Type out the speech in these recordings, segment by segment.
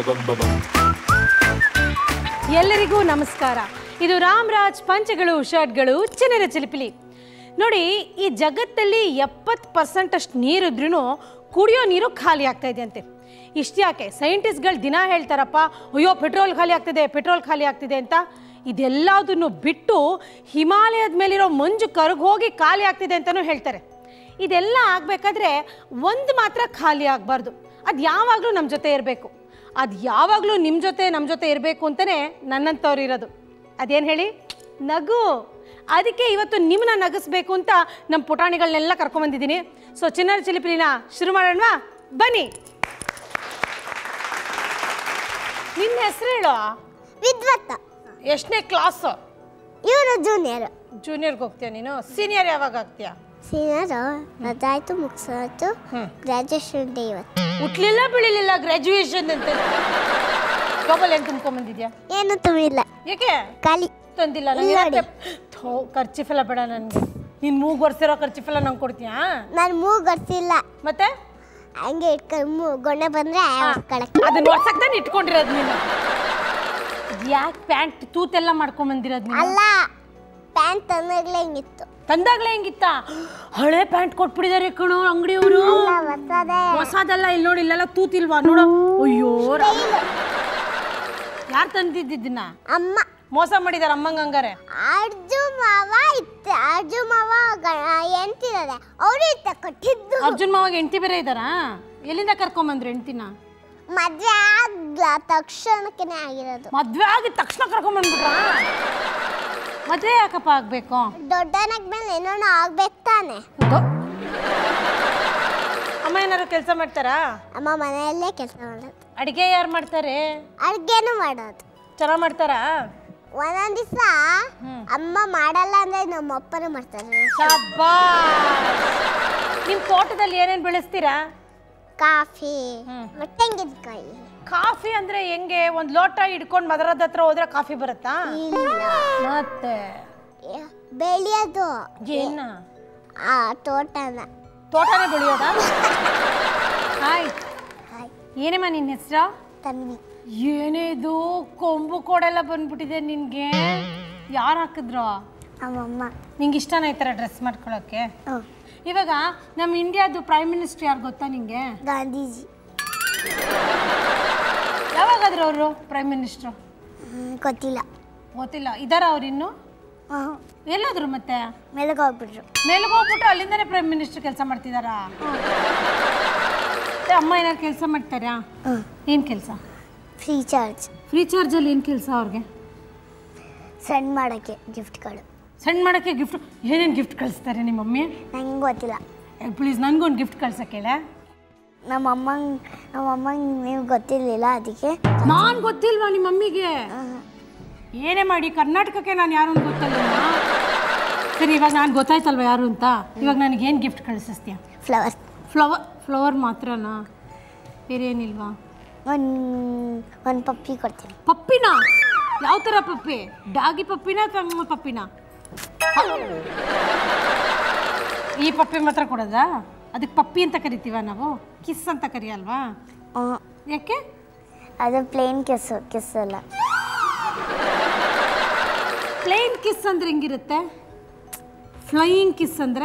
ಎಲ್ಲರಿಗೂ ನಮಸ್ಕಾರ ಇದು ರಾಮರಾಜ್ ಪಂಚಗಳು ಶರ್ಟ್ಗಳು ಚಿನ್ನರ ಚಿಲಿಪಿಲಿ ನೋಡಿ ಈ ಜಗತ್ತಲ್ಲಿ ಎಪ್ಪತ್ತು ಪರ್ಸೆಂಟ್ ಅಷ್ಟು ನೀರಿದ್ರೂ ಕುಡಿಯೋ ನೀರು ಖಾಲಿ ಆಗ್ತಾ ಇದೆ ಅಂತೆ ಇಷ್ಟು ಯಾಕೆ ಸೈಂಟಿಸ್ಟ್ಗಳು ದಿನ ಹೇಳ್ತಾರಪ್ಪ ಅಯ್ಯೋ ಪೆಟ್ರೋಲ್ ಖಾಲಿ ಆಗ್ತಿದೆ ಪೆಟ್ರೋಲ್ ಖಾಲಿ ಆಗ್ತಿದೆ ಅಂತ ಇದೆಲ್ಲದನ್ನು ಬಿಟ್ಟು ಹಿಮಾಲಯದ ಮೇಲಿರೋ ಮಂಜು ಕರಗಿ ಹೋಗಿ ಖಾಲಿ ಆಗ್ತಿದೆ ಅಂತಲೂ ಹೇಳ್ತಾರೆ ಇದೆಲ್ಲ ಆಗಬೇಕಾದ್ರೆ ಒಂದು ಮಾತ್ರ ಖಾಲಿ ಆಗಬಾರ್ದು ಅದು ಯಾವಾಗಲೂ ನಮ್ಮ ಜೊತೆ ಇರಬೇಕು ಅದು ಯಾವಾಗಲೂ ನಿಮ್ಮ ಜೊತೆ ನಮ್ಮ ಜೊತೆ ಇರಬೇಕು ಅಂತಲೇ ನನ್ನಂಥವ್ರು ಇರೋದು ಅದೇನು ಹೇಳಿ ನಗು ಅದಕ್ಕೆ ಇವತ್ತು ನಿಮ್ಮನ್ನ ನಗಿಸ್ಬೇಕು ಅಂತ ನಮ್ಮ ಪುಟಾಣಿಗಳನ್ನೆಲ್ಲ ಕರ್ಕೊಂಬಂದಿದ್ದೀನಿ ಸೊ ಚಿನ್ನರ ಚಿಲಿಪಿಲಿನ ಶುರು ಮಾಡೋಣವಾ ಬನ್ನಿ ನಿನ್ನ ಹೆಸರು ಹೇಳೋ ವಿದ್ವತ್ತ ಎಷ್ಟನೇ ಕ್ಲಾಸು ಇವರು ಜೂನಿಯರ್ ಜೂನಿಯರ್ಗೆ ಹೋಗ್ತೀಯ ನೀನು ಸೀನಿಯರ್ ಯಾವಾಗ ಆಗ್ತೀಯಾ ಸೀನಿಯರ್ ರಜೆ ಆಯ್ತು ಮುಗಿಸಾಯ್ತು ಹ್ಮ್. ಗ್ರಾಜುಯೇಷನ್ ಡೇ ಇವತ್ತು ಹುಟ್ಲಿಲ್ಲ ಬೆಳಿಲಿಲ್ಲ ಗ್ರ್ಯಾಜುಯೇಷನ್ ಅಂತ ಜೋಬಲ್ಲಿ ಏನು ತುಂಬ್ಕೊಂಬಂದಿದ್ಯಾ ಏನು ತುಂಬಿಲ್ಲ ಯಾಕೆ ಖಾಲಿ ತಂದಿಲ್ಲ ಇಲ್ಲ ನೋಡಿ. ಥೋ ಖರ್ಚಿಫೆಲ್ಲ ಬೇಡ ನನಗೆ ನೀನು ಮೂಗು ಒರೆಸಿರೋ ಖರ್ಚಿಫೆಲ್ಲ ನಂಗೆ ಕೊಡ್ತೀಯಾ ನಾನು ಮೂಗು ಗರ್ಸಿಲ್ಲ ಮತ್ತೆ ಹಂಗೆ ಇಟ್ಕೊಂಡು ಮೂ ಗೊಣ್ಣೆ ಬಂದ್ರೆ ಹೊಡ್ಕೊಳಕ್ಕೆ ಅದನ್ನ ಒರ್ಸಕ್ ತಾನೆ ಇಟ್ಕೊಂಡಿರೋದು ನೀನು ಯಾಕೆ ಪ್ಯಾಂಟ್ ತೂತೆಲ್ಲ ಮಾಡ್ಕೊಂಬಂದಿರೋದು ನೀನು ಅಲ್ಲ ಪ್ಯಾಂಟ್ ತಂದಾಗ್ಲೇ ಹಿಂಗಿತ್ತು ತಂದಾಗ್ಲೇ ಹೆಂಗಿತ್ತ ಹಳೆ ಪ್ಯಾಂಟ್ ಕೊಟ್ಬಿಟ್ಟಿದ್ದಾರೆ ಕಣೋ ಅಂಗಡಿಯವರು ಅಲ್ಲ ಹೊಸದೇ ಹೊಸದಲ್ಲ ಇಲ್ಲಿ ನೋಡಿ ಇಲ್ಲೆಲ್ಲ ತೂತಿಲ್ವಾ ನೋಡು ಅಯ್ಯೋ ಯಾರು ತಂದಿದ್ದನ್ನ ಅಮ್ಮ ಮೋಸ ಮಾಡಿದಾರೆ ಅಮ್ಮಂಗ ಹಂಗಾರೆ ಅರ್ಜು ಮಾವ ಇತ್ತು ಅರ್ಜು ಮಾವ ಎಂತಿದ್ದಾರೆ ಅವರು ಇತ್ತ ಕೊಟ್ಟಿದ್ದು ಅರ್ಜುನ್ ಮಾವಾಗ ಹೆಂಡತಿ ಬೇರೆ ಇದ್ದಾರಾ ಎಲ್ಲಿಂದ ಕರ್ಕೊಂಬಂದ್ರು ಹೆಂಡ್ತಿನ ಮದ್ವೆ ಆಗ್ಲ ತಕ್ಷಣಕ್ಕೆ ಆಗಿರೋದು ಮದ್ವೆ ಆಗಿದ ತಕ್ಷಣ ಕರ್ಕೊಂಬಂದ್ಬಿಟ್ರ ಮದ್ವೆ ಯಾಕಪ್ಪ ಆಗ್ಬೇಕು ದೊಡ್ಡನಾದ್ಮೇಲೆ ಏನೋ ಆಗ್ಬೇಕು ತಾನೆ ಗೊ- ಅಮ್ಮ ಏನಾರು ಕೆಲಸ ಮಾಡ್ತಾರಾ ಅಮ್ಮ ಮನೆಯಲ್ಲೇ ಕೆಲಸ ಮಾಡೋದು ಅಡಿಗೆ ಯಾರು ಮಾಡ್ತಾರೆ ಅಡ್ಗೆನೂ ಮಾಡೋದು ಚೆನ್ನಾಗಿ ಮಾಡ್ತಾರಾ ಒಂದೊಂದ್ ದಿವಸ ಹ್ಮ್. ಅಮ್ಮ ಮಾಡಲ್ಲ ಅಂದ್ರೆ ನಮ್ಮ ಅಪ್ಪನೇ ಮಾಡ್ತಾರೆ ಶಾಬಾಸ್ ನಿಮ್ ತೋಟದಲ್ಲಿ ಏನೇನ್ ಬೆಳೆಸ್ತೀರಾ ಕಾಫಿ ಹ್ಮ್. ಮತ್ತೆ ತೆಂಗಿನಕಾಯಿ ಕಾಫಿ ಅಂದ್ರೆ ಹೆಂಗೆ ಒಂದ್ ಲೋಟ ಹಿಡ್ಕೊಂಡು ಮದರದ ಹತ್ರ ಹೋದ್ರೆ ಕಾಫಿ ಬರುತ್ತಾ ಇಲ್ಲ ಮತ್ತೆ ಏ, ಬೆಳೆಯೋದು ಏನ ಆ ತೋಟನ ತೋಟನೇ ಬೆಳೆಯೋದಾ ಹಾಯ್ ಹಾಯ್ ಏನಮ್ಮ ನಿನ್ನ ಹೆಸರು ತನ್ವಿ ಏನೇ ಇದು ಕೊಂಬು ಕೋಡೆಲ್ಲ ಬಂದ್ಬಿಟ್ಟಿದೆ ನಿನ್ಗೆ ಯಾರು ಹಾಕಿದ್ರು ನಮ್ಮಮ್ಮ ನಿಂಗೆ ಇಷ್ಟನಾ ಈ ಥರ ಡ್ರೆಸ್ ಮಾಡ್ಕೊಳಕ್ಕೆ ಹ್ಮ್. ಇವಾಗ ನಮ್ಮ ಇಂಡಿಯಾದು ಪ್ರೈಮ್ ಮಿನಿಸ್ಟರ್ ಯಾರು ಗೊತ್ತಾ ನಿಂಗೆ ಗಾಂಧೀಜಿ ಯಾವಾಗಾದ್ರು ಅವರು ಪ್ರೈಮ್ ಮಿನಿಸ್ಟ್ರು ಹ್ಮ್, ಗೊತ್ತಿಲ್ಲ ಗೊತ್ತಿಲ್ಲ ಇದಾರ ಅವ್ರು ಇನ್ನು ಹ್ಮ್. ಎಲ್ಲಾದ್ರು ಮತ್ತೆ ಮೇಲಕ್ಕೆ ಹೋಗ್ಬಿಟ್ರು ಮೇಲ್ಗೆ ಹೋಗ್ಬಿಟ್ಟು ಅಲ್ಲಿಂದನೇ ಪ್ರೈಮ್ ಮಿನಿಸ್ಟರ್ ಕೆಲಸ ಮಾಡ್ತಿದಾರಾ ಮತ್ತೆ ಅಮ್ಮ ಏನಾರು ಕೆಲಸ ಮಾಡ್ತಾರಾ ಏನು ಕೆಲಸ ಫ್ರೀ ಚಾರ್ಜ್ ಫ್ರೀ ಚಾರ್ಜಲ್ಲಿ ಏನು ಕೆಲಸ ಅವ್ರಿಗೆ ಸೆಂಡ್ ಮಾಡೋಕ್ಕೆ ಗಿಫ್ಟ್ಗಳು ಸಣ್ಣ ಮಾಡೋಕ್ಕೆ ಗಿಫ್ಟ್ ಏನೇನು ಗಿಫ್ಟ್ ಕಳಿಸ್ತಾರೆ ನಿಮ್ಮ ಮಮ್ಮಿ ನಂಗೆ ಗೊತ್ತಿಲ್ಲ ಪ್ಲೀಸ್ ನನಗೊಂದು ಗಿಫ್ಟ್ ಕಳ್ಸಕ್ಕೇಳೆ ನಮ್ಮ ಅಮ್ಮಂಗೆ ನಮ್ಮ ಅಮ್ಮಂಗೆ ನೀವು ಗೊತ್ತಿರಲಿಲ್ಲ ಅದಕ್ಕೆ ನಾನು ಗೊತ್ತಿಲ್ವಾ ನಿಮ್ಮ ಮಮ್ಮಿಗೆ ಏನೇ ಮಾಡಿ ಕರ್ನಾಟಕಕ್ಕೆ ನಾನು ಯಾರು ಅಂತ ಗೊತ್ತಲ್ಲ ಸರಿ ಇವಾಗ ನಾನು ಗೊತ್ತಾಯ್ತಲ್ವ ಯಾರು ಅಂತ ಇವಾಗ ನನಗೆ ಏನು ಗಿಫ್ಟ್ ಕಳಿಸ್ತೀಯ ಫ್ಲವರ್ ಫ್ಲವರ್ ಫ್ಲವರ್ ಮಾತ್ರನಾ ಬೇರೆ ಏನಿಲ್ವಾ ಒಂದು ಒಂದು ಪಪ್ಪಿ ಕೊಡ್ತೀನಿ ಪಪ್ಪಿನ ಯಾವ ಥರ ಪಪ್ಪಿ ಡಾಗಿ ಪಪ್ಪಿನ ಅಥವಾ ಪಪ್ಪಿನ ಈ ಪಪ್ಪಿ ಮಾತ್ರ ಕೊಡೋದಾ ಅದಕ್ಕೆ ಪಪ್ಪಿ ಅಂತ ಕರಿತೀವ ನಾವು ಕಿಸ್ ಅಂತ ಕರಿಯಲ್ವಾ ಹ್ಮ್. ಯಾಕೆ ಅದು ಪ್ಲೇನ್ ಕಿಸ್ಸು ಕಿಸ್ ಅಲ್ಲ ಪ್ಲೇನ್ ಕಿಸ್ ಅಂದ್ರೆ ಹೆಂಗಿರುತ್ತೆ ಫ್ಲೈಯಿಂಗ್ ಕಿಸ್ ಅಂದ್ರೆ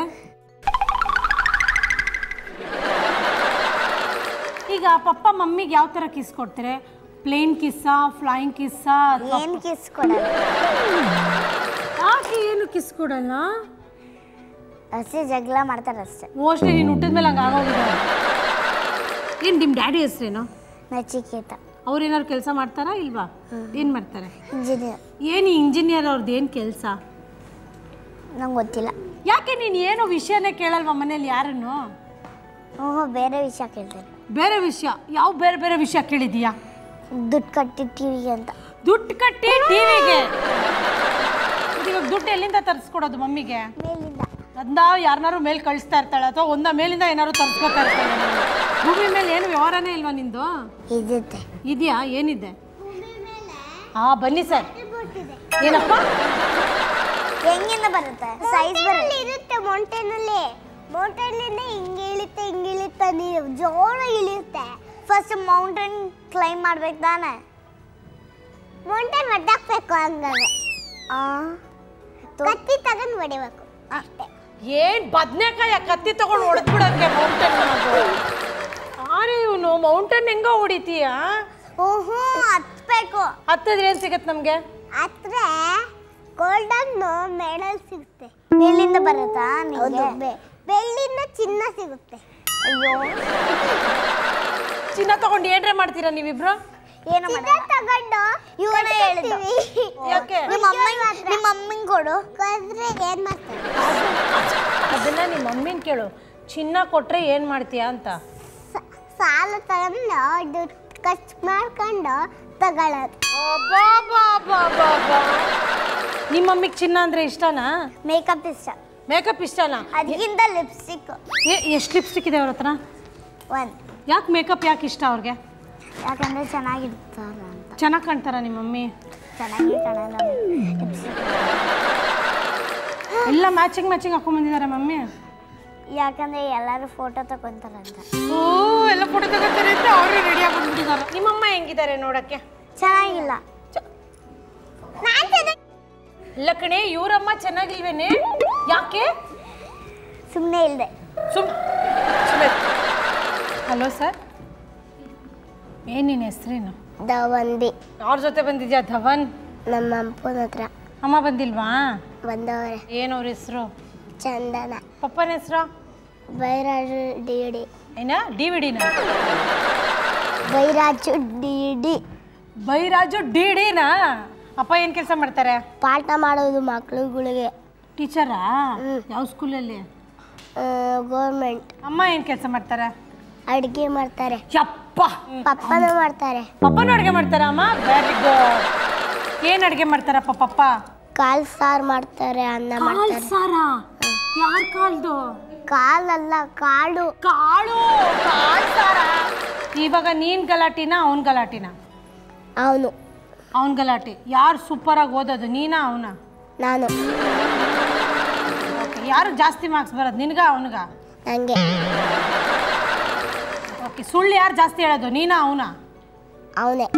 ಈಗ ಪಪ್ಪ ಮಮ್ಮಿಗೆ ಯಾವ ಥರ ಕಿಸ್ ಕೊಡ್ತಾರೆ ಪ್ಲೇನ್ ಕಿಸ್ಸಾ ಫ್ಲೈಯಿಂಗ್ ಕಿಸ್ಸಾ ಏನು ಕಿಸ್ ಕೊಡಲ್ಲ ಯಾಕೆ ಏನು ಕಿಸ್ ಕೊಡಲ್ಲ ಅಷ್ಟೇ ಜಗಳ ಮಾಡ್ತಾರೆ ಅಷ್ಟೇ ಮೋಸ್ಟ್ಲಿ ನೀನು ಹುಟ್ಟಿದ ಮೇಲೆ ಹಂಗೆ ಆಗೋಗಿದೆ ಏನು ನಿಮ್ಮ ಡ್ಯಾಡಿ ಹೆಸ್ರೇನು ನಚಿಕೇತ ಅವ್ರು ಏನಾದ್ರು ಕೆಲಸ ಮಾಡ್ತಾರಾ ಇಲ್ವಾ ಏನು ಮಾಡ್ತಾರೆ ಇಂಜಿನಿಯರ್ ಏನು ಇಂಜಿನಿಯರ್ ಅವ್ರದ್ದು ಏನು ಕೆಲಸ ನಂಗೆ ಗೊತ್ತಿಲ್ಲ ಯಾಕೆ ನೀನು ಏನೋ ವಿಷಯನೇ ಕೇಳಲ್ವಾ ಮನೇಲಿ ಯಾರನ್ನು ಹ್ಞೂ ಬೇರೆ ವಿಷಯ ಕೇಳ್ತಾರೆ ಬೇರೆ ವಿಷಯ ಯಾವ ಬೇರೆ ಬೇರೆ ವಿಷಯ ಕೇಳಿದೀಯಾ ದುಡ್ಡು ಕಟ್ಟಿ ಟಿವಿಗೆ ಅಂತ ದುಡ್ಡು ಕಟ್ಟಿ ಟಿವಿಗೆ ಇವಾಗ ದುಡ್ಡು ಎಲ್ಲಿಂದ ತರಿಸ್ಕೊಡೋದು ಮಮ್ಮಿಗೆ ಮೇಲಿಂದ ಅಂದ ಯಾರನ್ನಾರು ಮೇಲೆ ಕಳಿಸ್ತಾ ಇರ್ತಾಳೆ ಅಥವಾ ಒಂದ ಮೇಲಿಂದ ಏನಾದ್ರು ತರಿಸ್ಕೊತಾ ಇರ್ತಾಳೆ ಭೂಮಿ ಮೇಲೆ ಏನು ವ್ಯವಹಾರನೇ ಇಲ್ವಾ ನಿಂದು ಇದ್ದಿತ್ತೆ ಇದೆಯಾ ಏನಿದೆ ಹಾ ಬನ್ನಿ ಸರ್ ಏನಪ್ಪ ಹೆಂಗಿಂದ ಬರುತ್ತೆ ಸೈಜ್ ಬರುತ್ತೆ ಇರುತ್ತೆ ಮೌಂಟೇನಲ್ಲಿ ಮೌಂಟೇನಿಂದ ಹಿಂಗೆ ಇಳಿಯುತ್ತೆ ಹಿಂಗೆ ಇಳಿಯುತ್ತೆ ನೀರು ಜೋರ ಇಳಿಯುತ್ತೆ ಫಸ್ಟ್ ಮೌಂಟೇನ್ ಕ್ಲೈಮ್ ಮಾಡ್ಬೇಕು ತಾನೆ ಮೌಂಟೇನ್ ಒಡ್ಡಾಕ್ಬೇಕು ಹಂಗಾದ್ರೆ ಕತ್ತಿ ತಗೊಂಡು ಹೊಡಿಬೇಕು ಅಷ್ಟೇ ಏನ್ ಬದ್ನೆಕಾಯ ಕತ್ತಿ ತಗೊಂಡು ಹೊಡೆದ್ಬಿಡಂಗೆ ಮೌಂಟೇನ್ ಆರೆ ಇವನು ಮೌಂಟೇನ್ ಹೆಂಗ ಹೊಡಿತೀಯ ಓಹೋ ಹತ್ಬೇಕು ಹತ್ತದ್ರೆ ಏನ್ ಸಿಗತ್ ನಮ್ಗೆ ಹತ್ರ ಗೋಲ್ಡನ್ ಮೆಡಲ್ ಸಿಗುತ್ತೆ ಬೆಳ್ಳಿಂದ ಬರುತ್ತಾ ನಿಮಗೆ ಬೆಳ್ಳಿಂದ ಚಿನ್ನ ಸಿಗುತ್ತೆ ಅಯ್ಯೋ ಚಿನ್ನ ತಗೊಂಡು ಏನ್ರೆ ಮಾಡ್ತೀರಾ ನೀವಿಬ್ರು ಏನು ತಗೊಂಡು ಇವನೇ ಹೇಳಿದ ಯಾಕೆ ನಿಮ್ಮ ಅಮ್ಮ ನಿಮ್ಮ ಅಮ್ಮಂಗ್ ಕೊಡು ಕೊಟ್ರೆ ಏನ್ ಮಾಡ್ತಾರೆ ಅದನ್ನ ನಿಮ್ಮ ಮಮ್ಮಿನ ಕೇಳು ಚಿನ್ನ ಕೊಟ್ರೆ ಏನ್ ಮಾಡ್ತೀಯ ಅಂತ ಸ- ಸಾಲ ತಗೊಂಡು ದುಡ್ಡು ಖರ್ಚು ಮಾಡ್ಕೊಂಡು ತಗೊಳ್ಳೋದು ನಿಮ್ಮ ಮಮ್ಮಿಗೆ ಚಿನ್ನ ಅಂದ್ರೆ ಇಷ್ಟನಾ ಮೇಕಪ್ ಇಷ್ಟ ಮೇಕಪ್ ಇಷ್ಟನಾ ಅದಕ್ಕಿಂತ ಲಿಪ್ಸ್ಟಿಕ್ ಎಷ್ಟು ಲಿಪ್ಸ್ಟಿಕ್ ಇದೆ ಅವ್ರ ಹತ್ರ ಒಂದು ಯಾಕೆ ಮೇಕಪ್ ಯಾಕೆ ಇಷ್ಟ ಅವ್ರಿಗೆ ಯಾಕಂದ್ರೆ ಚೆನ್ನಾಗಿರ್ತಾರ ಅಂತ ಚೆನ್ನಾಗಿ ಕಾಣ್ತಾರ ನಿಮ್ಮ ಮಮ್ಮಿ ಚೆನ್ನಾಗಿ ಕಾಣಲ್ಲ ಲಿಪ್ಸ್ಟಿಕ್ ಎಲ್ಲ ಮ್ಯಾಚಿಂಗ್ ಮ್ಯಾಚಿಂಗ್ ಹಾಕೊಂಡ್ ಬಂದಿದ್ದಾರೆ ಮಮ್ಮಿ ಯಾಕಂದ್ರೆ ಎಲ್ಲರೂ ಫೋಟೋ ತಗೊಂತಾರಂತ ಓ ಎಲ್ಲ ಫೋಟೋ ತಗೋತಾರೆ ಅಂತ ಅವರು ರೆಡಿ ಆಗಿ ಬಂದ್ಬಿಟ್ಟಿದ್ದಾರೆ ನಿಮ್ಮಮ್ಮ ಹೆಂಗಿದ್ದಾರೆ ನೋಡಕ್ಕೆ ಚೆನ್ನಾಗಿಲ್ಲ ಇಲ್ಲ ಕಣೆ ಇವರಮ್ಮ ಚೆನ್ನಾಗಿಲ್ವೇನೆ ಯಾಕೆ ಸುಮ್ಮನೆ ಇಲ್ಲದೆ ಸುಮ್ ಹಲೋ ಸರ್ ಏನು ನಿನ್ನ ಹೆಸ್ರೇನು ದವಂದಿ ಅವ್ರ ಜೊತೆ ಬಂದಿದ್ಯಾ ಧವನ್ ನಮ್ಮ ಅಪ್ಪನ ಹತ್ರ ಅಮ್ಮ ಬಂದಿಲ್ವಾ ಬಂದವರೆ ಏನು ಅವ್ರ ಹೆಸರು ಚಂದನ ಪಪ್ಪನ ಹೆಸರು ಬೈರಾಜು ಡಿ ಡಿ ಏನ ಡಿ ವಿ ಡಿನ Bairaju D D Bairaju D ಡಿನಾ ಅಪ್ಪ ಏನು ಕೆಲಸ ಮಾಡ್ತಾರೆ ಪಾಠ ಮಾಡೋದು ಮಕ್ಳುಗಳಿಗೆ ಟೀಚರಾ ಯಾವ ಸ್ಕೂಲಲ್ಲಿ ಗೌರ್ಮೆಂಟ್ ಅಮ್ಮ ಏನು ಕೆಲಸ ಮಾಡ್ತಾರೆ ಅಡುಗೆ ಮಾಡ್ತಾರೆ ಯಪ್ಪ ಪಪ್ಪನೂ ಮಾಡ್ತಾರೆ ಪಪ್ಪನೂ ಅಡುಗೆ ಮಾಡ್ತಾರ ಅಮ್ಮ ವೆರಿ ಗುಡ್ ಏನು ಅಡುಗೆ ಮಾಡ್ತಾರಪ್ಪ ಪಪ್ಪ ಕಾಲ್ ಸಾರು ಮಾಡ್ತಾರೆ ಅನ್ನ ಕಾಲ್ ಮಾಡ್ತಾರೆ ಸಾರ ಯಾರ ಕಾಲ್ದು ಕಾಲಲ್ಲ ಕಾಳು ಕಾಳು ಕಾಳ್ ಸಾರ ಇವಾಗ ನೀನ್ ಗಲಾಟಿನ ಅವನ್ ಗಲಾಟಿನ ಅವನು ಅವನ್ ಗಲಾಟೆ ಯಾರು ಸೂಪರ್ ಆಗಿ ಓದೋದು ನೀನಾ ಅವನ ನಾನು ಓಕೆ ಯಾರು ಜಾಸ್ತಿ ಮಾರ್ಕ್ಸ್ ಬರೋದು ನಿನ್ಗ ಅವನಿಗ ನನಗೆ ಓಕೆ ಸುಳ್ಳು ಯಾರು ಜಾಸ್ತಿ ಹೇಳೋದು ನೀನಾ ಅವನ ಅವನೇ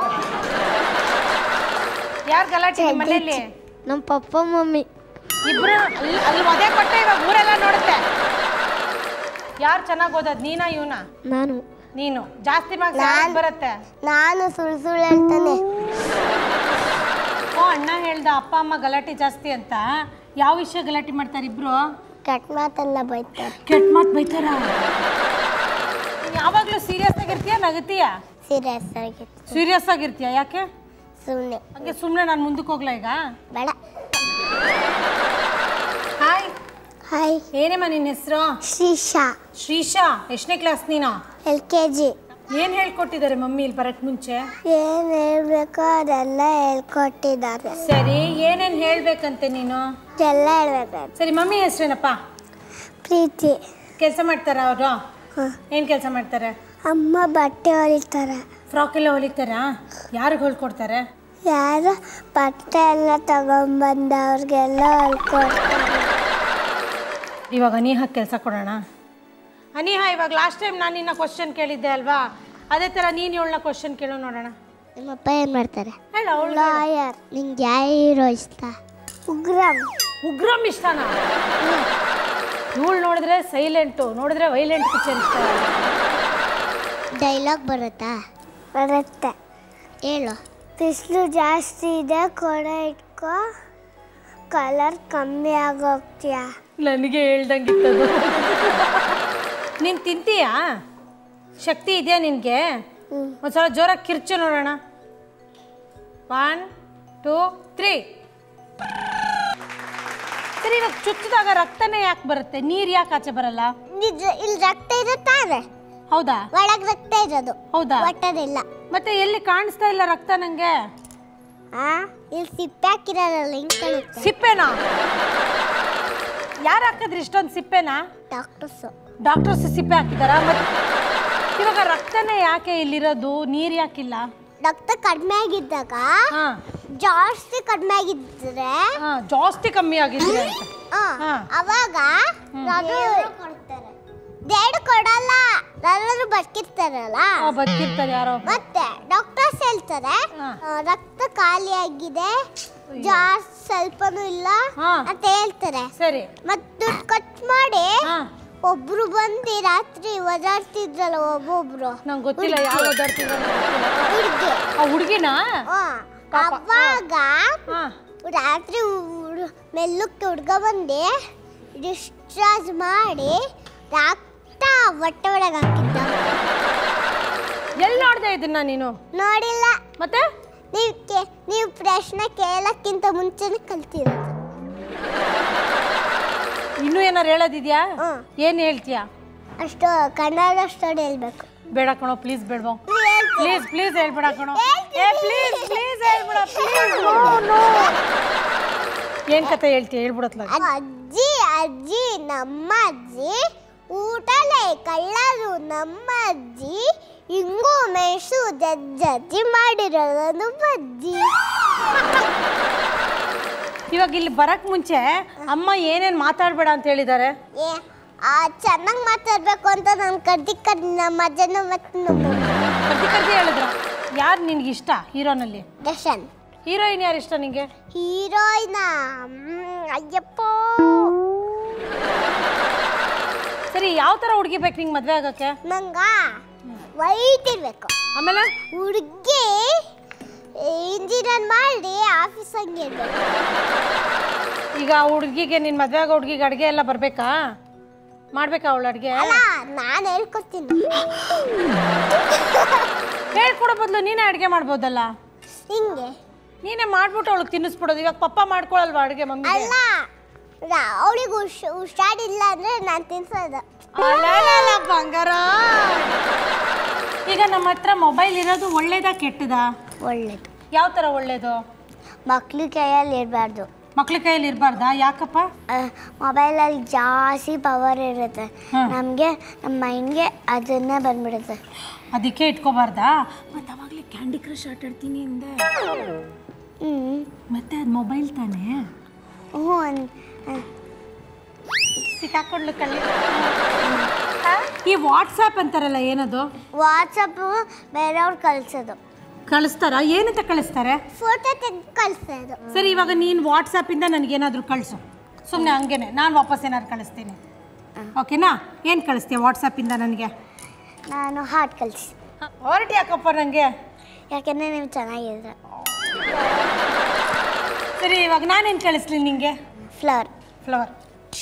ಯಾರು ಗಲಾಟೆ ನಿಮ್ಮ ಮನೆಯಲ್ಲಿ ನಮ್ಮ ಪಪ್ಪ ಮಮ್ಮಿ ಇಬ್ರು ಅಲ್ಲಿ ಅಲ್ಲಿ ಒದೆ ಕೊಟ್ಟೆ ಇವಾಗ ಊರೆಲ್ಲ ನೋಡುತ್ತೆ ಯಾರು ಚೆನ್ನಾಗಿ ಓದೋದು ನೀನಾ ಇವನ ನಾನು ನೀನು ಜಾಸ್ತಿ ಮಾರ್ಕ್ಸ್ ಯಾರಿಗೆ ಬರುತ್ತೆ ನಾನು ಸುಳ್ಳು ಸುಳ್ಳು ಹೇಳ್ತಾನೆ ಓ ಅಣ್ಣ ಹೇಳ್ದ ಅಪ್ಪ ಅಮ್ಮ ಗಲಾಟೆ ಜಾಸ್ತಿ ಅಂತ ಯಾವ ವಿಷಯ ಗಲಾಟೆ ಮಾಡ್ತಾರೆ ಇಬ್ರು ಕೆಟ್ಟ ಮಾತೆಲ್ಲ ಬೈತಾರೆ ಕೆಟ್ಟ ಮಾತು ಬೈತಾರ ನೀನ್ ಯಾವಾಗ್ಲೂ ಸೀರಿಯಸ್ ಆಗಿರ್ತೀಯ ನಗತೀಯ ಸೀರಿಯಸ್ ಆಗಿ ಸೀರಿಯಸ್ ಆಗಿರ್ತೀಯ ಯಾಕೆ ಸುಮ್ಮನೆ ಹಂಗೆ ಸುಮ್ಮನೆ ನಾನು ಮುಂದಕ್ಕೆ ಹೋಗ್ಲಾ ಈಗ ಬೇಡ ಹಾಯ್ ಹಾಯ್ ಏನೇಮ್ಮ ನಿನ್ನ ಹೆಸರು ಶ್ರೀಶಾ ಶ್ರೀಶಾ ಎಷ್ಟನೇ ಕ್ಲಾಸ್ ನೀನು ಎಲ್ ಕೆ ಜಿ ಏನು ಹೇಳ್ಕೊಟ್ಟಿದ್ದಾರೆ ಮಮ್ಮಿ ಇಲ್ಲಿ ಬರಕ್ ಮುಂಚೆ ಏನು ಹೇಳ್ಬೇಕೋ ಅದೆಲ್ಲ ಹೇಳ್ಕೊಟ್ಟಿದ್ದಾರೆ ಸರಿ ಏನೇನು ಹೇಳ್ಬೇಕಂತೆ ನೀನು ಎಲ್ಲ ಹೇಳ್ಬೇಕು ಸರಿ ಮಮ್ಮಿ ಹೆಸ್ರೇನಪ್ಪ ಪ್ರೀತಿ ಕೆಲಸ ಮಾಡ್ತಾರ ಅವರು ಹ. ಏನು ಕೆಲಸ ಮಾಡ್ತಾರೆ ಅಮ್ಮ ಬಟ್ಟೆ ಹೊಲಿತಾರೆ ಫ್ರಾಕ್ ಎಲ್ಲ ಹೊಲಿತಾರಾ ಯಾರಿಗೆ ಹೊಲ್ಕೊಡ್ತಾರೆ ಯಾರು ಬಟ್ಟೆ ಎಲ್ಲ ತಗೊಂಬಂದವ್ರಿಗೆಲ್ಲ ಹೊಲ್ಕೊಡ್ತಾರೆ ಇವಾಗ ಅನೀಹಾಗೆ ಕೆಲಸ ಕೊಡೋಣ ಅನೀಹಾ ಇವಾಗ ಲಾಸ್ಟ್ ಟೈಮ್ ನಾನು ನಿನ್ನ ಕ್ವಶನ್ ಕೇಳಿದ್ದೆ ಅಲ್ವಾ ಅದೇ ಥರ ನೀನು ಇವಳನ್ನ ಕ್ವಶನ್ ಕೇಳು ನೋಡೋಣ ನಿಮ್ಮಪ್ಪ ಏನು ಮಾಡ್ತಾರೆ ಹೇಳ ಅವಳು ಲಾಯರ್ ನಿಂಗೆ ಯಾವ ಹೀರೋ ಇಷ್ಟ ಉಗ್ರಂ ಉಗ್ರಂ ಇಷ್ಟನಾ ಇವಳು ನೋಡಿದ್ರೆ ಸೈಲೆಂಟು ನೋಡಿದ್ರೆ ವೈಲೆಂಟ್ ಪಿಕ್ಚರ್ ಇಷ್ಟ ಡೈಲಾಗ್ ಬರುತ್ತಾ ಬರುತ್ತೆ ಹೇಳು ಬಿಸಿಲು ಜಾಸ್ತಿ ಇದೆ ಕೊಡೆ ಇಟ್ಕೋ ಕಲರ್ ಕಮ್ಮಿ ಆಗೋಗ್ತೀಯ ನನಗೆ ಹೇಳ್ದಂಗಿತ್ತದು ನೀನು ತಿಂತೀಯಾ ಶಕ್ತಿ ಇದೆಯಾ ನಿನಗೆ ಹ್ಮ್. ಒಂದ್ಸಲ ಜೋರಾಗಿ ಕಿರ್ಚು ನೋಡೋಣ ಒನ್ ಟೂ ತ್ರೀ ಸರಿ ಇವಾಗ ಚುಚ್ಚಿದಾಗ ರಕ್ತನೇ ಯಾಕೆ ಬರುತ್ತೆ ನೀರು ಯಾಕೆ ಆಚೆ ಬರಲ್ಲ ಇಲ್ಲಿ ರಕ್ತ ಇರುತ್ತಾರೆ ಹೌದಾ ಒಳಗೆ ರಕ್ತ ಇರೋದು ಹೌದಾ ಒಟ್ಟದಿಲ್ಲ ಮತ್ತೆ ಎಲ್ಲಿ ಕಾಣಿಸ್ತಾ ಇಲ್ಲ ರಕ್ತ ನಂಗೆ ಆ ಇಲ್ಲಿ ಸಿಪ್ಪೆ ಹಾಕಿರೋದ್ರಲ್ಲಿ ಹಿಂಗೆ ಕಾಣುತ್ತೆ ಸಿಪ್ಪೆನಾ ಯಾರು ಹಾಕಿದ್ರಿ ಇಷ್ಟೊಂದು ಸಿಪ್ಪೆನಾ ಡಾಕ್ಟರ್ಸು ಡಾಕ್ಟರ್ಸ್ ಸಿಪ್ಪೆ ಹಾಕಿದಾರ ಮತ್ತೆ ಇವಾಗ ರಕ್ತನೇ ಯಾಕೆ ಇಲ್ಲಿರೋದು ನೀರು ಯಾಕಿಲ್ಲ ರಕ್ತ ಕಡಿಮೆ ಆಗಿದ್ದಾಗ ಹಾ ಜಾಸ್ತಿ ಕಡಿಮೆ ಆಗಿದ್ರೆ ಹಾ ಜಾಸ್ತಿ ಕಮ್ಮಿ ಆಗಿದ್ರೆ ಅಂತ ಆ, ಹಾ. ಅವಾಗ ಅದು ಕೊಡ್ತಾರೆ ಡ್ಯಾಡಿ ಕೊಡಲ್ಲ ಯಾರಾದ್ರೂ ಬರ್ಕಿರ್ತಾರಲ್ಲ ಆ, ಬದುಕಿರ್ತಾರೆ ಯಾರೋ ಒಬ್ರು. ಮತ್ತೆ ಡಾಕ್ಟರ್ಸ್ ಹೇಳ್ತಾರೆ ಹಾ. ಆ, ರಕ್ತ ಖಾಲಿ ಆಗಿದೆ ಜಾಸ್ತಿ ಸ್ವಲ್ಪನೂ ಇಲ್ಲ ಹಾ. ಅಂತ ಹೇಳ್ತಾರೆ ಸರಿ ಮತ್ತು ಕಟ್ ಮಾಡಿ ಹಾ ಒಬ್ರು ಬಂದು ರಾತ್ರಿ ಓದಾಡ್ತಿದ್ರಲ್ಲ ಒಬ್ಬೊಬ್ರು ನಂಗೆ ಗೊತ್ತಿಲ್ಲ ಯಾವ ಓದಾಡ್ತಿದ್ರು ಹುಡುಗಿ ಆ ಹುಡುಗಿನ ಪಾಪ, ಅವಾಗ ಹಾ ರಾತ್ರಿ ಹುಡ್- ಮೆಲ್ಲಕ್ಕೆ ಹುಡ್ಗ ಬಂದು ಡಿಸ್ಚಾರ್ಜ್ ಮಾಡಿ ರಕ್ತ ಹೊಟ್ಟೆ ಒಳಗೆ ಹಾಕಿದ್ದ ಎಲ್ಲಿ ನೋಡ್ದೆ ಇದನ್ನ ನೀನು ನೋಡಿಲ್ಲ ಮತ್ತೆ ನೀವು ಕೇ ನೀವು ಪ್ರಶ್ನೆ ಕೇಳಕ್ಕಿಂತ ಮುಂಚೆನೆ ಕಲ್ತಿರೋದು ಇನ್ನೂ ಏನಾರು ಹೇಳೋದಿದ್ಯಾ ಹ್ಮ್. ಏನು ಹೇಳ್ತೀಯಾ ಅಷ್ಟು ಕನ್ನಡ ಸ್ಟೋರಿ ಹೇಳ್ಬೇಕು ಬೇಡ ಕಣೋ ಪ್ಲೀಸ್ ಬೇಡವೋ ನೀವ್ ಹೇಳ್ತೀರ. ಪ್ಲೀಸ್ ಪ್ಲೀಸ್ ಹೇಳ್ಬೇಡ ಕಣೋ ಹೇಳ್ತೀನಿ. ಏ ಪ್ಲೀಸ್ ಪ್ಲೀಸ್ ಹೇಳ್ಬೇಡ ಪ್ಲೀಸ್ ನೋ ನೋ ಏನು ಕತೆ ಹೇಳ್ತೀಯ ಹೇಳ್ಬಿಡತ್ಲ ಅಜ್ಜಿ ಅಜ್ಜಿ ನಮ್ಮ ಅಜ್ಜಿ ಊಟಲೇ ಕಳ್ಳರು ನಮ್ಮ ಅಜ್ಜಿ ಇಂಗು ಮೆಣಸು ಜಜ್ಜಿ ಮಾಡಿರೋದು ಬಜ್ಜಿ ಇವಾಗ ಇಲ್ಲಿ ಬರಕ್ ಮುಂಚೆ ಅಮ್ಮ ಏನೇನು ಮಾತಾಡಬೇಡ ಅಂತ ಹೇಳಿದ್ದಾರೆ ಏ ಆ ಚೆನ್ನಾಗಿ ಮಾತಾಡ್ಬೇಕು ಅಂತ ನಾನು ಕಡ್ದಿ ಕಡ್ದಿ ನಮ್ಮ ಅಜ್ಜನ ಮತ್ತು ನಮ್ಮ ಕರ್ದಿ ಕರ್ದಿ ಹೇಳಿದ್ರ ಯಾರು ನಿನ್ಗೆ ಇಷ್ಟ ಹೀರೋನಲ್ಲಿ ದರ್ಶನ್ ಹೀರೋಯಿನ್ ಯಾರು ಇಷ್ಟ ನಿಂಗೆ ಹೀರೋಯಿನ ಅಯ್ಯಪ್ಪ ಸರಿ ಯಾವ ಥರ ಹುಡುಗಿ ಬೇಕು ನಿಂಗೆ ಮದುವೆ ಆಗೋಕ್ಕೆ ನಂಗ ವೈಟ್ ಇರ್ಬೇಕು ಆಮೇಲೆ ಹುಡುಗಿ ಇಂಜಿನಿಯರ್ ಮಾಡಿ ಆಫೀಸ್ ಹಂಗೆ ಇರ್ಬೇಕು ಈಗ ಆ ಹುಡುಗಿಗೆ ನಿನ್ನ ಮದುವೆ ಆಗೋ ಹುಡುಗಿಗೆ ಅಡುಗೆ ಎಲ್ಲ ಬರಬೇಕಾ ಮಾಡ್ಬೇಕಾ ಅವಳು ಅಡುಗೆ ಅಲ್ಲ ನಾನು ಹೇಳ್ಕೊಡ್ತೀನಿ ಹೇಳ್ಕೊಡೋ ಬದಲು ನೀನೇ ಅಡುಗೆ ಮಾಡ್ಬೋದಲ್ಲ ಹಿಂಗೆ ನೀನೇ ಮಾಡ್ಬಿಟ್ಟು ಅವಳಿಗೆ ತಿನ್ನಿಸ್ಬಿಡೋದು ಇವಾಗ ಪಪ್ಪ ಮಾಡ್ಕೊಳಲ್ವಾ ಅಡುಗೆ ಮಮ್ಮಿ ಅಲ್ಲ ಅವಳಿಗೆ ಹುಷ ಹುಷಾರಿಲ್ಲ ಅಂದ್ರೆ ನಾನು ತಿನ್ಸೋದು ಬಂಗಾರ ಈಗ ನಮ್ಮ ಹತ್ರ ಮೊಬೈಲ್ ಇರೋದು ಒಳ್ಳೇದಾ ಕೆಟ್ಟದಾ ಒಳ್ಳೇದು ಯಾವ ಥರ ಒಳ್ಳೇದು ಮಕ್ಳು ಕೈಯಲ್ಲಿ ಇರಬಾರ್ದು ಮಕ್ಳ ಕೈಯಲ್ಲಿ ಇರಬಾರ್ದಾ ಯಾಕಪ್ಪ ಮೊಬೈಲಲ್ಲಿ ಜಾಸ್ತಿ ಪವರ್ ಇರುತ್ತೆ ಹಾ. ನಮಗೆ ನಮ್ಮ ಮೈಂಡ್ಗೆ ಅದನ್ನೇ ಬಂದ್ಬಿಡುತ್ತೆ ಅದಕ್ಕೆ ಇಟ್ಕೋಬಾರ್ದಾ ಮತ್ತೆ ಅವಾಗಲೇ ಕ್ಯಾಂಡಿ ಕ್ರಶ್ ಆಟ ಆಡ್ತೀನಿ ಅಂದೆ ಹ್ಞೂ ಮತ್ತೆ ಅದು ಮೊಬೈಲ್ ತಾನೇ ಹ್ಞೂ ಅನ್- ಅನ್- ಸಿಕ್ಕಾಕೊಂಡ್ಲು ಕಳ್ಳಿ ಈ ವಾಟ್ಸಾಪ್ ಅಂತಾರಲ್ಲ ಏನದು ವಾಟ್ಸಪ್ಪು ಬೇರೆಯವ್ರು ಕಳ್ಸೋದು ಕಳಿಸ್ತಾರ ಏನಂತ ಕಳಿಸ್ತಾರೆ ಫೋಟೋ ತೆಗೆದು ಕಳ್ಸೋದು ಸರಿ ಇವಾಗ ನೀನು ವಾಟ್ಸಾಪಿಂದ ನನಗೇನಾದರೂ ಕಳಿಸು ಸುಮ್ಮನೆ ಹಂಗೇನೆ ನಾನು ವಾಪಸ್ ಏನಾದ್ರು ಕಳಿಸ್ತೀನಿ ಓಕೆನಾ ಏನು ಕಳಿಸ್ತೀಯ ವಾಟ್ಸಾಪಿಂದ ನನಗೆ ನಾನು ಹಾಟ್ ಕಳಿಸಿ ಹೊರಟಿ ಯಾಕಪ್ಪ ನನಗೆ ಯಾಕೆಂದರೆ ನೀವು ಚೆನ್ನಾಗಿದ್ರೆ ಸರಿ ಇವಾಗ ನಾನೇನು ಕಳಿಸ್ಲಿ ನಿಂಗೆ ಫ್ಲವರ್ ಫ್ಲವರ್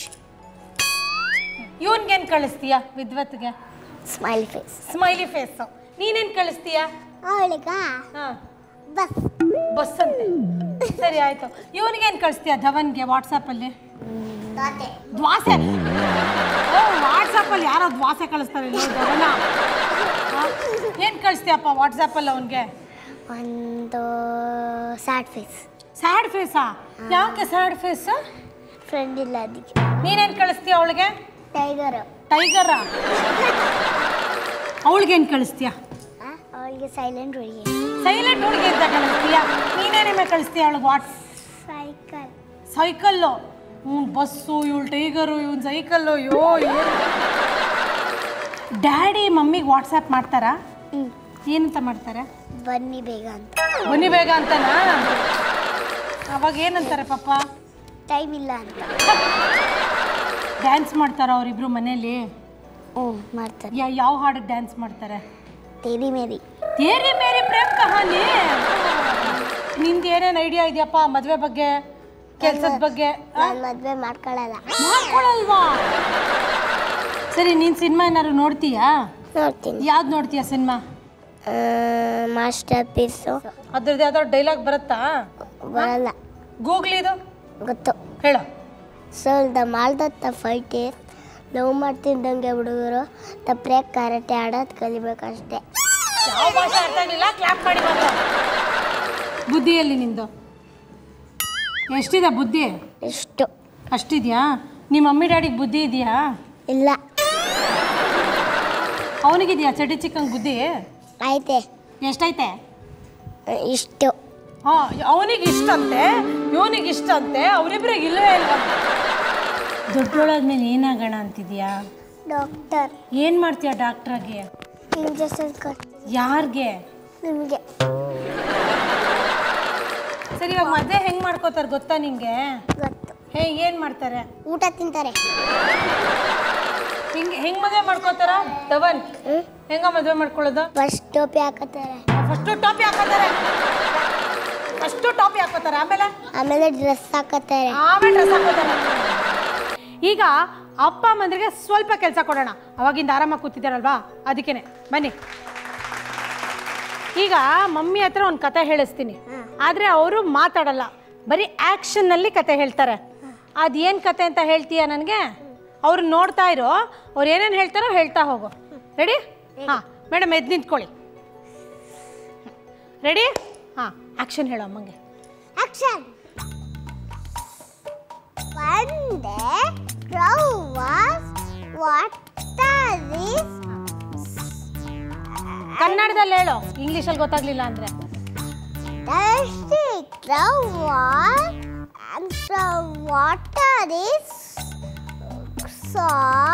ಇವನ್ಗೇನು ಕಳಿಸ್ತೀಯ ವಿದ್ವತ್ಗೆ ಸ್ಮೈಲಿ ಫೇಸ್ ಸ್ಮೈಲಿ ಫೇಸು ನೀನೇನು ಕಳಿಸ್ತೀಯ ಅವಳಿಗ ಹಾಂ ಬಸ್ ಬಸ್ ಅಂತೆ ಸರಿ ಆಯಿತು ಇವನಿಗೇನು ಕಳಿಸ್ತೀಯ ಧವನ್ಗೆ ವಾಟ್ಸಪ್ಪಲ್ಲಿ ದ್ವಾಸೆ ಓ ವಾಟ್ಸಪ್ಪಲ್ಲಿ ಯಾರೋ ದ್ವಾಸೆ ಕಳಿಸ್ತಾರೆ ನೋಡಿ ಧವನ ಏನು ಕಳಿಸ್ತೀಯಪ್ಪ ವಾಟ್ಸಪ್ಪಲ್ಲಿ ಅವನಿಗೆ ಒಂದು ಸ್ಯಾಡ್ ಫೇಸ್ ಸ್ಯಾಡ್ ಫೇಸಾ ಯಾಕೆ ಸ್ಯಾಡ್ ಫೇಸ್ ಫ್ರೆಂಡ್ ಇಲ್ಲ ಅದಕ್ಕೆ ನೀನೇನು ಕಳಿಸ್ತೀಯ ಅವಳಿಗೆ ಟೈಗರು ಟೈಗರ ಅವಳಿಗೇನು ಕಳಿಸ್ತೀಯ ಅವಳಿಗೆ ಸೈಲೆಂಟ್ ಹುಡುಗಿ ಸೈಲೆಂಟ್ ಹುಡುಗಿ ಅಂತ ಕಳಿಸ್ತೀಯ ನೀನೇನೇಮೆ ಕಳಿಸ್ತೀಯ ಅವಳಿಗೆ ವಾಟ್ಸ್ ಸೈಕಲ್ ಸೈಕಲ್ಲು ಹ್ಞೂ ಬಸ್ಸು ಇವಳು ಟೈಗರು ಇವನು ಸೈಕಲ್ಲು ಅಯ್ಯೋ ಏನು ಡ್ಯಾಡಿ ಮಮ್ಮಿಗೆ ವಾಟ್ಸಪ್ ಮಾಡ್ತಾರಾ ಹ್ಞೂ ಏನಂತ ಮಾಡ್ತಾರೆ ಬನ್ನಿ ಬೇಗ ಅಂತ ಬನ್ನಿ ಬೇಗ ಅಂತನಾ ಅವಾಗ ಏನಂತಾರೆ ಪಾಪ ಟೈಮ್ ಇಲ್ಲ ಅಂತ ಡ್ಯಾನ್ಸ್ ಮಾಡ್ತಾರ ಅವರಿಬ್ರು ಮನೇಲಿ ಹ್ಞೂ ಮಾಡ್ತಾರೆ ಯಾ ಯಾವ ಹಾಡಿಗೆ ಡ್ಯಾನ್ಸ್ ಮಾಡ್ತಾರೆ ತೇರಿ ಮೇರಿ ತೇರಿ ಮೇರಿ ಪ್ರೇಮ್ ಕಹಾನಿ ನಿಂದು ಏನೇನು ಐಡಿಯಾ ಇದೆಯಪ್ಪ ಮದುವೆ ಬಗ್ಗೆ ಕೆಲ್ಸದ ಬಗ್ಗೆ ಆ? ನಾನು ಮದುವೆ ಮಾಡ್ಕೊಳ್ಳಲ್ಲ ಮಾಡ್ಕೊಳಲ್ವಾ ಸರಿ ನೀನು ಸಿನಿಮಾ ಏನಾದ್ರು ನೋಡ್ತೀಯಾ ನೋಡ್ತೀನಿ ಯಾವ್ದು ನೋಡ್ತೀಯಾ ಸಿನಿಮಾ ಮಾಸ್ಟರ್ ಪೀಸು ಅದ್ರದ್ದು ಯಾವ್ದಾದ್ರು ಡೈಲಾಗ್ ಬರುತ್ತಾ ಬರಲ್ಲ ಗೂಗ್ಲಿದು ಗೊತ್ತು ಹೇಳು ಸೊ ದ ಮಾಲ್ದತ್ತ ಫೈಟ್ ಇಸ್ ಲವ್ ಮಾಡ್ತಿದ್ದಂಗೆ ಹುಡುಗರು ತಪ್ಪರೆ ಕರಾಟೆ ಆಡೋದು ಕಲಿಬೇಕಷ್ಟೇ ಯಾವ ಭಾಷೆ ಅರ್ಥ ಆಗಲಿಲ್ಲ ಕ್ಲಾಪ್ ಮಾಡಿ ಮಾತ್ರ ಬುದ್ಧಿಯಲ್ಲಿ ನಿಂದು ಎಷ್ಟಿದೆ ಬುದ್ಧಿ ಎಷ್ಟು ಅಷ್ಟಿದ್ಯಾ ನಿಮ್ಮ ಮಮ್ಮಿ ಡ್ಯಾಡಿಗೆ ಬುದ್ಧಿ ಇದೆಯಾ ಇಲ್ಲ ಅವನಿಗಿದೆಯಾ ಚಟಿ ಚಿಕ್ಕಂಗೆ ಬುದ್ಧಿ ಐತೆ ಎಷ್ಟೈತೆ ಇಷ್ಟು ಹಾಂ ಅವನಿಗೆ ಇಷ್ಟಂತೆ ಇವನಿಗೆ ಇಷ್ಟಂತೆ ಅವರಿಬ್ರಿಗೆ ಇಲ್ಲವೇ ಇಲ್ಲ ದೊಡ್ಡೋಳಾದ್ಮೇಲೆ ಏನಾಗೋಣ ಅಂತಿದ್ಯಾ ಡಾಕ್ಟರ್ ಏನು ಮಾಡ್ತೀಯ ಡಾಕ್ಟ್ರಾಗೆ ಇಂಜೆಕ್ಷನ್ ಕೊಡ್ತೀನಿ ಯಾರಿಗೆ ನಿಮಗೆ ಸರಿ ಇವಾಗ ಮದುವೆ ಹೆಂಗೆ ಮಾಡ್ಕೋತಾರೆ ಗೊತ್ತಾ ನಿಂಗೆ ಗೊತ್ತು ಹೇ ಏನು ಮಾಡ್ತಾರೆ ಊಟ ತಿಂತಾರೆ ಹಿಂಗೆ ಹೆಂಗೆ ಮದುವೆ ಮಾಡ್ಕೋತಾರ ಧವನ್ ಹ್ಞೂ ಹೆಂಗ ಮದುವೆ ಮಾಡ್ಕೊಳ್ಳೋದು ಫಸ್ಟ್ ಟೋಪಿ ಹಾಕತ್ತಾರೆ ಫಸ್ಟು ಟಾಪಿ ಹಾಕೋತಾರೆ ಫಸ್ಟು ಟಾಪಿ ಹಾಕೋತಾರೆ ಆಮೇಲೆ ಆಮೇಲೆ ಡ್ರೆಸ್ ಹಾಕತ್ತಾರೆ ಆಮೇಲೆ ಡ್ರೆಸ್ ಹಾಕೋತಾರೆ ಈಗ ಅಪ್ಪ ಅಮ್ಮಂದ್ರಿಗೆ ಸ್ವಲ್ಪ ಕೆಲಸ ಕೊಡೋಣ ಅವಾಗಿಂದ ಆರಾಮಾಗಿ ಕೂತಿದ್ದಾರಲ್ವಾ ಅದಕ್ಕೇನೆ ಬನ್ನಿ ಈಗ ಮಮ್ಮಿ ಹತ್ರ ಒಂದು ಕತೆ ಹೇಳಿಸ್ತೀನಿ ಆದರೆ ಅವರು ಮಾತಾಡಲ್ಲ ಬರೀ ಆ್ಯಕ್ಷನ್ನಲ್ಲಿ ಕತೆ ಹೇಳ್ತಾರೆ ಅದೇನು ಕತೆ ಅಂತ ಹೇಳ್ತೀಯ ನನಗೆ ಅವ್ರು ನೋಡ್ತಾ ಇರೋ ಅವ್ರು ಏನೇನು ಹೇಳ್ತಾರೋ ಹೇಳ್ತಾ ಹೋಗು ರೆಡಿ ಹಾಂ ಮೇಡಮ್ ಎದ್ದು ನಿಂತ್ಕೊಳ್ಳಿ ರೆಡಿ ಹಾಂ ಆ್ಯಕ್ಷನ್ ಹೇಳೋ ಅಮ್ಮಂಗೆ action One day, crow was watering ಕನ್ನಡದಲ್ಲಿ ಹೇಳು ಇಂಗ್ಲೀಷಲ್ಲಿ ಗೊತ್ತಾಗ್ಲಿಲ್ಲ ಅಂದರೆ thirsty. Crow was and from water is saw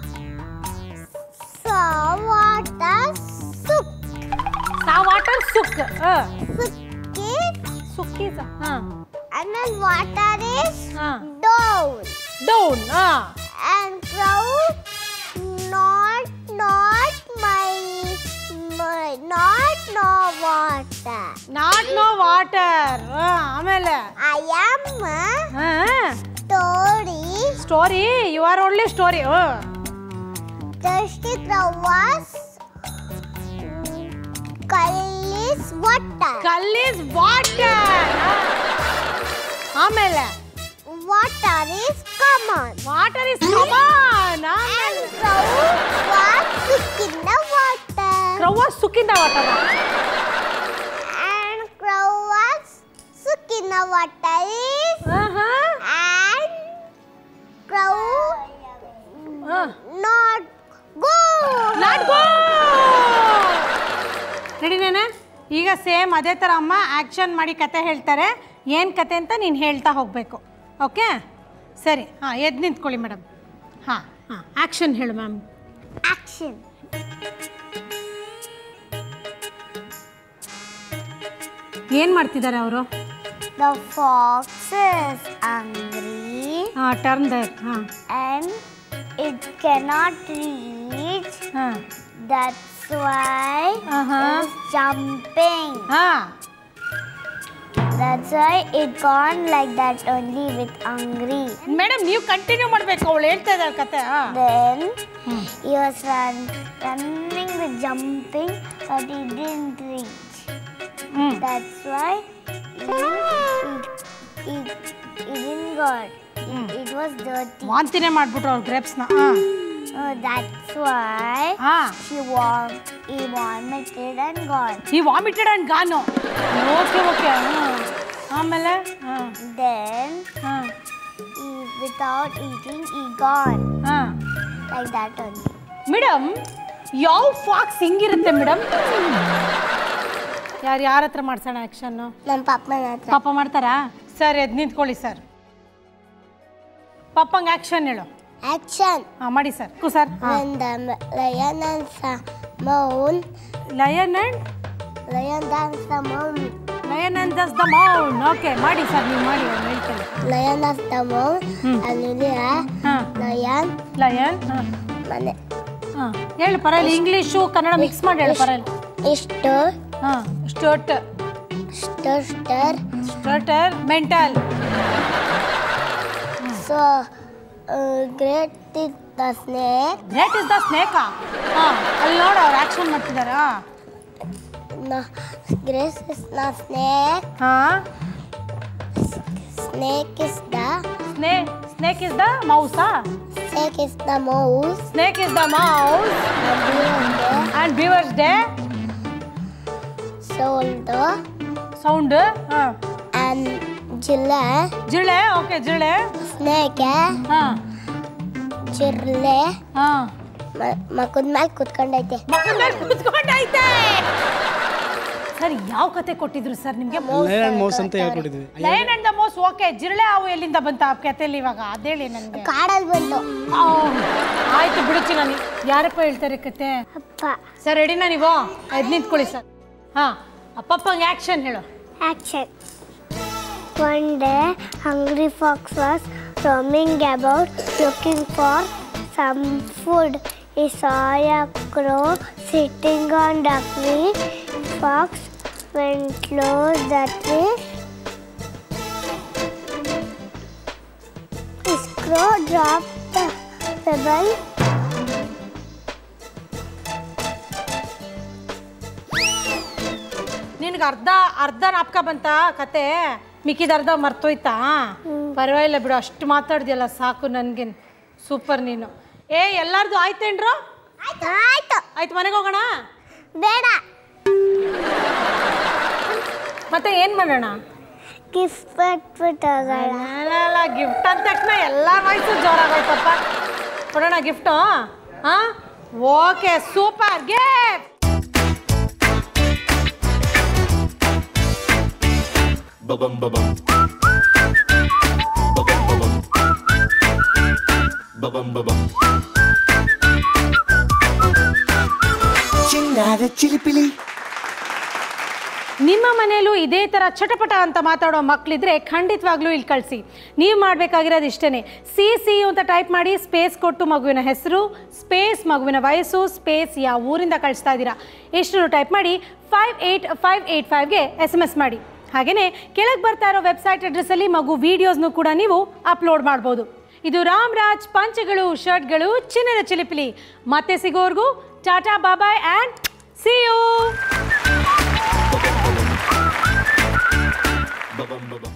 saw water sook saw water suck sook it ಸುಕ್ಕಿ ಹಾಂ and then water is ಹಾಂ down. ಡೌನ್ ಹಾಂ and crow not not my, my not no water not no water ಆಮೇಲೆ i am a story story you are only story thirsty crow was collis water ಕಲ್ಲಿಸ್ water ಆಮೇಲೆ water is common water is common and crow was sick in the water crow ಸುಕ್ಕಿಂದ water and crow was sick in the water is and crow not go. Not go ರೆಡಿನೇನ ಈಗ same ಅದೇ ಥರ ಅಮ್ಮ action ಮಾಡಿ ಕತೆ ಹೇಳ್ತಾರೆ ಏನು ಕತೆ ಅಂತ ನೀನು ಹೇಳ್ತಾ ಹೋಗಬೇಕು ಓಕೆ ಸರಿ ಹಾಂ ಎದ್ದು ನಿಂತ್ಕೊಳ್ಳಿ ಮೇಡಮ್ ಹಾಂ ಹಾಂ ಆ್ಯಕ್ಷನ್ ಹೇಳು ಮ್ಯಾಮ್ Action. ಏನು ಮಾಡ್ತಿದ್ದಾರೆ ಅವರು The fox is angry ಹಾಂ ಟರ್ನ್ ದರ್ ಹಾಂ and it cannot reach. ಹಾಂ That's why Uh-huh. it's jumping. ಹಾಂ That's why it gone like that only with angry. Madam ನೀವು ಕಂಟಿನ್ಯೂ ಮಾಡಬೇಕು ಅವಳು ಹೇಳ್ತಾ ಇದ್ದಾಳೆ ಕತೆ ಹಾಂ Then he was run, running with jumping, but he didn't reach. ಹ್ಞೂ That's why he, he, he, he didn't got. It, it was dirty. ವಾಂತಿನೇ ಮಾಡ್ಬಿಟ್ರು ಅವ್ರು ಗ್ರೇಪ್ಸ್ನ ಹಾಂ Uh, that's why ಹಾಂ she vom he vomited and gone. ಈ vomited and gone okay okay ಹಾಂ ಆಮೇಲೆ ಹಾಂ Then ಹಾಂ he, without eating, he gone ಹಾಂ like that only. ಮೇಡಮ್ ಯಾವ ಫಾಕ್ಸ್ ಹಿಂಗಿರುತ್ತೆ ಮೇಡಮ್ ಯಾರು ಯಾರ ಹತ್ರ ಮಾಡ್ಸೋಣ ಆ್ಯಕ್ಷನ್ನು ನಮ್ಮ ಪಪ್ಪನ ಹತ್ರ ಪಾಪ ಮಾಡ್ತಾರಾ ಸರ್ ಎದ್ದು ನಿಂತ್ಕೊಳ್ಳಿ ಸರ್ ಪಪ್ಪಂಗೆ ಆ್ಯಕ್ಷನ್ ಹೇಳು ಆಕ್ಷನ್ ಹಾಂ ಮಾಡಿ ಸರ್ ಕು sir when the m- lion and moon lion and lion danced the moon lion and does the moon okay ಮಾಡಿ ಸರ್ ನೀವು ಮಾಡಿ ಅವ್ನು ಹೇಳ್ತಾನೆ lion of the moon and ಇಲ್ಲಿ ಹಾಂ lion ಲಯನ್ ಹಾಂ ಮನೆ ಹಾಂ ಹೇಳು ಪರವಾಗಿಲ್ಲ ಇಂಗ್ಲೀಷು ಕನ್ನಡ ಮಿಕ್ಸ್ ಮಾಡಿ ಹೇಳು ಪರವಾಗಿಲ್ಲ ಇಷ್ಟು ಹಾಂ ಸ್ಟೋಟ್ ಸ್ಟರ್ ಸ್ಟರ್ ಸ್ಟೋಟರ್ ಮೆಂಟಲ್ so great is the snake great is the snake ಹಾಂ ಅಲ್ಲಿ ನೋಡು ಅವ್ರು ಆ್ಯಕ್ಷನ್ ಮಾಡ್ತಿದ್ದಾರೆ ಗ್ರೇಸ್ ಇಸ್ ದ ಸ್ನೇಕ್ ಹಾಂ ಸ್ನೇಕ್ ಇಸ್ ದ ಸ್ನೇ snake is the mouse snake is the mouse snake is the mouse and beavers day sold sound ಹಾಂ and ಜಿಲ್ಲೆ ಜಿಳೆ ಓಕೆ ಜಿಳೆ ಸ್ನೇಕ್ ಹಾಂ ಜಿರ್ಲೆ ಹಾಂ ಮಕ್ಕದ ಮೇಲೆ ಕುತ್ಕೊಂಡೈತೆ ಮಕ್ಕಳ ಮೇಲೆ ಕುತ್ಕೊಂಡೈತೆ ಸರ್ ಯಾವ ಕತೆ ಕೊಟ್ಟಿದ್ರು ಸರ್ ನಿಮಗೆ ಲಯನ್ ಮೌಸ್ ಅಂತ ಹೇಳ್ಕೊಟ್ಟಿದ್ವಿ lion and the mouse okay ಜಿರಳೆ ಹಾವು ಎಲ್ಲಿಂದ ಬಂತ ಆ ಕತೆಯಲ್ಲಿ ಇವಾಗ ಅದೇಳಿ ನನಗೆ ಕಾಡಲ್ಲಿ ಬಂತು ಆಯ್ತು ಬಿಡುಚ್ಚಿ ನಾನು ಯಾರಪ್ಪ ಹೇಳ್ತಾರೆ ಕತೆ ಅಪ್ಪ ಸರ್ ರೆಡಿನಾ ನೀವು ಎದ್ ನಿಂತ್ಕೊಳ್ಳಿ ಸರ್ ಹಾಂ ಅಪ್ಪಪ್ಪಂಗೆ ಆ್ಯಕ್ಷನ್ ಹೇಳು Action. One day, hungry fox was roaming about looking for some food. He saw a crow sitting on the tree. Fox went close the tree. His crow dropped the pebble. ನಿನಗೆ ಅರ್ಧ ಅರ್ಧ ನಾಪ್ಕ ಬಂತ ಕತೆ ಮಿಕ್ಕಿದ ಅರ್ಧ ಮರ್ತೋಯ್ತಾ ಪರವಾಗಿಲ್ಲ ಬಿಡು ಅಷ್ಟು ಮಾತಾಡ್ದಿಯಲ್ಲ ಸಾಕು ನನಗೆ ಸೂಪರ್ ನೀನು ಏ ಎಲ್ಲಾರ್ದು ಆಯ್ತೇನ್ರು ಆಯ್ತು ಆಯ್ತು ಮನೆಗೆ ಹೋಗೋಣ ಬೇಡ ಮತ್ತೆ ಏನು ಮಾಡೋಣ ಗಿಫ್ಟ್ ಕೊಟ್ಬಿಟ್ಟು ಹೋಗೋಣ ಗಿಫ್ಟ್ ಅಂತ ತಕ್ಷಣ ಎಲ್ಲ ವಯಸ್ಸು ಜೋರಾಗೋಯ್ತಪ್ಪ ಕೊಡೋಣ ಗಿಫ್ಟು ಹಾಂ okay super gift Ba-bum ba-bum. Ba-bum ba-bum. Ba-bum ba-bum. ಚಿನ್ನಾದ ಚಿಲಿಪಿಲಿ ನಿಮ್ಮ ಮನೆಯಲ್ಲೂ ಇದೇ ಥರ ಚಟಪಟ ಅಂತ ಮಾತಾಡೋ ಮಕ್ಕಳಿದ್ರೆ ಖಂಡಿತವಾಗ್ಲೂ ಇಲ್ಲಿ ಕಳಿಸಿ ನೀವು ಮಾಡಬೇಕಾಗಿರೋದು ಇಷ್ಟೇ ಸಿ ಸಿ ಅಂತ ಟೈಪ್ ಮಾಡಿ ಸ್ಪೇಸ್ ಕೊಟ್ಟು ಮಗುವಿನ ಹೆಸರು ಸ್ಪೇಸ್ ಮಗುವಿನ ವಯಸ್ಸು ಸ್ಪೇಸ್ ಯಾವ ಊರಿಂದ ಕಳಿಸ್ತಾ ಇದ್ದೀರಾ ಇಷ್ಟನ್ನು ಟೈಪ್ ಮಾಡಿ ಫೈವ್ ಏಯ್ಟ್ ಫೈವ್ ಏಯ್ಟ್ ಫೈವ್ಗೆ ಎಸ್ ಎಮ್ ಎಸ್ ಮಾಡಿ ಹಾಗೆಯೇ ಕೆಳಗೆ ಬರ್ತಾ ಇರೋ ವೆಬ್ಸೈಟ್ ಅಡ್ರೆಸ್ಸಲ್ಲಿ ಮಗು ವೀಡಿಯೋಸ್ನು ಕೂಡ ನೀವು ಅಪ್ಲೋಡ್ ಮಾಡ್ಬೋದು ಇದು ರಾಮ್ರಾಜ್ ಪಂಚಗಳು ಶರ್ಟ್ಗಳು ಚಿನ್ನದ ಚಿಲಿಪಿಲಿ ಮತ್ತೆ ಸಿಗೋರ್ಗೂ ಟಾಟಾ ಬಾಬಾಯ್ and see you Ba-bum ba-bum.